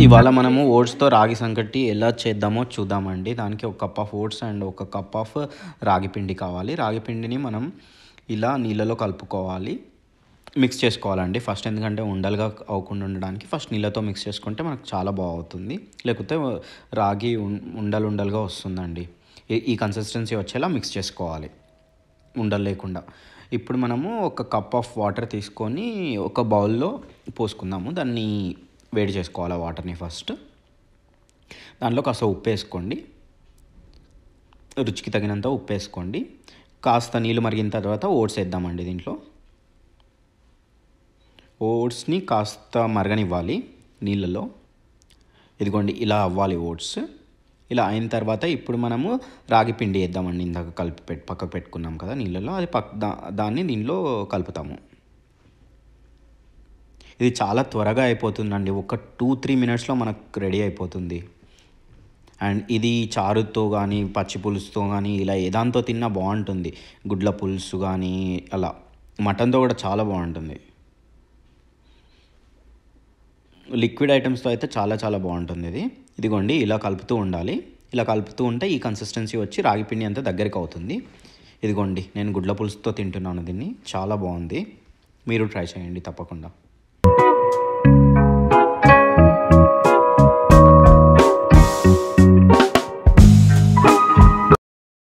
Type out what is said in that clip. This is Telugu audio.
ఇవాళ మనము ఓట్స్తో రాగి సంకటి ఎలా చేద్దామో చూద్దామండి దానికి ఒక కప్ ఆఫ్ ఓట్స్ అండ్ ఒక కప్ ఆఫ్ రాగి పిండి కావాలి రాగి పిండిని మనం ఇలా నీళ్ళలో కలుపుకోవాలి మిక్స్ చేసుకోవాలండి ఫస్ట్ ఎందుకంటే ఉండలుగా అవ్వకుండా ఉండడానికి ఫస్ట్ నీళ్ళతో మిక్స్ చేసుకుంటే మనకు చాలా బాగుతుంది లేకపోతే రాగి ఉం- ఉండలు ఉండలుగా వస్తుందండి ఈ- ఈ కన్సిస్టెన్సీ వచ్చేలా మిక్స్ చేసుకోవాలి ఉండలు లేకుండా ఇప్పుడు మనము ఒక కప్ ఆఫ్ వాటర్ తీసుకొని ఒక బౌల్లో పోసుకుందాము దాన్ని వేడి చేసుకోవాలి ఆ వాటర్ని ఫస్ట్ దాంట్లో కాస్త ఉప్పు వేసుకోండి రుచికి తగినంత ఉప్పు వేసుకోండి కాస్త నీళ్ళు మరిగిన తర్వాత ఓట్స్ వేద్దామండి దీంట్లో ఓట్స్ని కాస్త మరగనివ్వాలి నీళ్ళలో ఇదిగోండి ఇలా అవ్వాలి ఓట్స్ ఇలా అయిన తర్వాత ఇప్పుడు మనము రాగి పిండి వేద్దామండి ఇందాక కలిపి పెట్టి పక్కకు పెట్టుకున్నాం కదా నీళ్ళలో అది పక్క దా దాన్ని దీనిలో కలుపుతాము ఇది చాలా త్వరగా అయిపోతుందండి ఒక టూ త్రీ మినిట్స్లో మనకు రెడీ అయిపోతుంది అండ్ ఇది చారుతో కానీ పచ్చి పులుసుతో కానీ ఇలా ఏదాంతో తిన్నా బాగుంటుంది గుడ్ల పులుసు కానీ అలా మటన్తో కూడా చాలా బాగుంటుంది లిక్విడ్ ఐటమ్స్తో అయితే చాలా చాలా బాగుంటుంది ఇది ఇదిగోండి ఇలా కలుపుతూ ఉండాలి ఇలా కలుపుతూ ఉంటే ఈ కన్సిస్టెన్సీ వచ్చి రాగి పిండి అంతా దగ్గరికి అవుతుంది ఇదిగోండి నేను గుడ్ల పులుసుతో తింటున్నాను దీన్ని చాలా బాగుంది మీరు ట్రై చేయండి తప్పకుండా